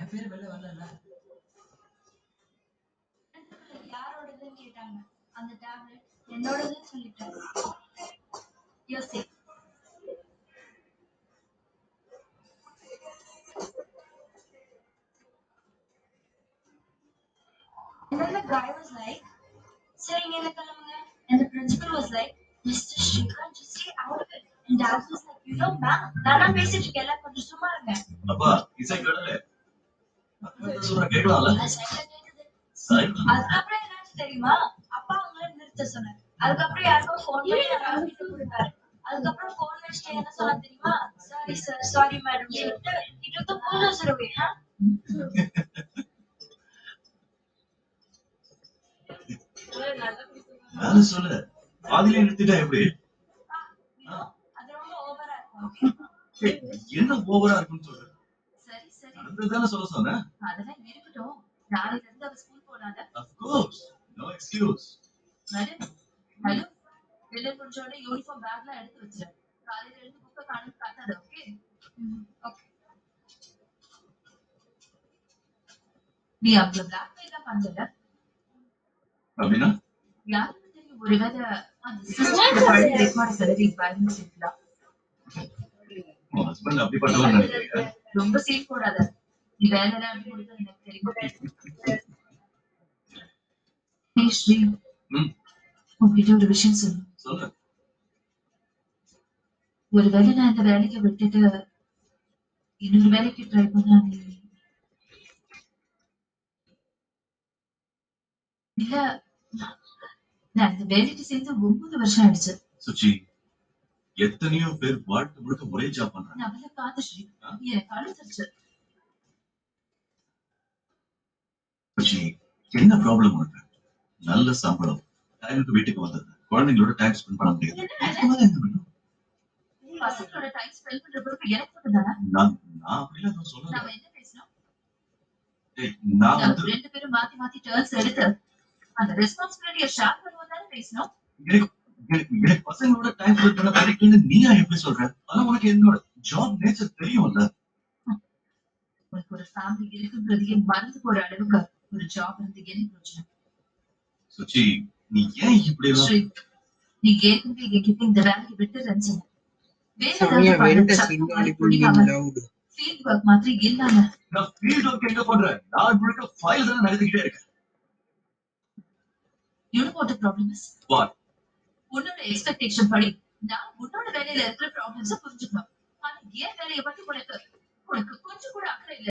என் பேரு வெளில வரல யாரோடதுன்னு கேட்டாங்க அந்த டேப்லெட் என்னோடதுன்னு சொல்லிட்டேன் யோசி And then the guy was like, சரிங்க என்ன கிளம்புங்க and the principal was like, Mr. Shrikant, just stay out of it. And dad was like, you know, ma'am, நானா பேசிட்டு இருக்கேன்ல கொஞ்சம் சும்மா இருங்க அப்பா இசை கடல சொல்ற கேட்கலாம்ல அது சைடுல கேக்குது சரி. அதுக்கப்புறம் என்னாச்சு தெரியுமா அப்பா அவங்கள நிறுத்த சொன்னார் அதுக்கப்புறம் யாருக்கோ ஃபோன் பண்ணி யாராவது கிட்ட கொடுத்தாரு அதுக்கப்புறம் ஃபோன் வச்சுட்டு என்ன சொன்னா தெரியுமா சாரி சார் சாரி மேடம் சொல்லிட்டு it took the bulldozer away huh? வேலை சொல்லு பாதியிலே நிறுத்திட்டா எப்படி You know, அது ரொம்ப ஓவரா இருக்கும் ஏய், என்ன ஓவரா இருக்குன்னு சொல்லு சரி சரி நடந்ததுதானே சொல்ல சொன்னேன் அதெல்லாம் இருக்கட்டும் நாளைல இருந்து அவ ஸ்கூல் போனாத of course no excuse madam hello வெளில கொஞ்சோட யூனிஃபார்ம் பேக்லாம் எடுத்து வச்சிரு காலையில எழுந்து புக்கை காணும் காத்தாத ஓகே ஓகே நீ அவ்வளவு பிளாக் மெயிலாம் பண்ணல அப்படின்னா யாருக்கு தெரியும் ஒருவேளை அந்த சிஸ்டர் பழைய ரெக்கார்ட் கலரி பயந்து இருக்கலாம் உன் ஹஸ்பண்ட் அப்படிப்பட்டவன் நினைக்கிறீங்க ரொம்ப சீட் போடாத நீ வேலையெல்லாம் எப்படி முடியுது எனக்கு தெரியும் ஹே ஸ்ரீ ம் உங்ககிட்ட ஒரு விஷயம் சொல்லணும் சொல்லு ஒருவேளை நான் இந்த வேலையை விட்டுட்டு இன்னொரு வேலைக்கு ட்ரை பண்ணா நீ இல்ல நான் இந்த வேலைக்கு சேர்ந்து ஒன்பது வருஷம் ஆயிடுச்சு சுச்சி எத்தனையோ பேர் வாழ்க்கை முழுக்க ஒரே ஜாப் பண்றாங்க நான் அவளை பார்த்து ஸ்ரீ எனக்கு அழுத்துருச்சு சுச்சி என்ன ப்ராப்ளம் உனக்கு நல்ல சம்பளம் டைமுக்கு வீட்டுக்கு வந்தது குழந்தைங்களோட டைம் ஸ்பெண்ட் பண்ண முடியாது இதுக்கு மேல என்ன வேணும்? பசங்களோட டைம் ஸ்பெண்ட் பண்ற பொறுப்பு எனக்கு மட்டும் தானே நான் நான் அப்படிலாம் நான் சொல்லல நாம என்ன பேசணும் ஏய், நான் நாம வந்து ரெண்டு பேரும் மாத்தி மாத்தி டர்ன்ஸ் எடுத்து அந்த ரெஸ்பான்சிபிலிட்டியை ஷேர் பண்ணுவோம் தானே பேசணும் எனக்கு எனக்கு எனக்கு பசங்களோட டைம் ஸ்பெண்ட் பண்ண பிடிக்கும்னு நீயா எப்படி சொல்ற ஆனா உனக்கு என்னோட ஜாப் நேச்சர் தெரியும்ல உனக்கு ஒரு ஃபேமிலி இருக்குன்றதையே மறந்து போற அளவுக்கு ஒரு ஜாப் இருந்து என்ன பிரச்சனை சுச்சி நீ ஏன் இப்படி எல்லாம் ஸ்ரீ நீ ஏற்கனவே என்கிட்ட இந்த வேலையை விட்டுறேன்னு சொன்ன வேற Sonia ஏதாவது went பண்ண as சத்தம் inaudible in புரியாம loud. ஃபீல்ட் ஒர்க் மாதிரி இல்லாம நான் ஃபீல்ட் ஒர்க் எங்க பண்றேன் நான் முழுக்க ஃபைல் தானே நடத்திக்கிட்டே இருக்கேன் you know what problem is what உன்னோட எக்ஸ்பெக்டேஷன் படி நான் உன்னோட வேலையில இருக்கிற ப்ராப்ளம்ஸ் புரிஞ்சுக்கணும் ஆனா என் வேலையை பத்தி உனக்கு உனக்கு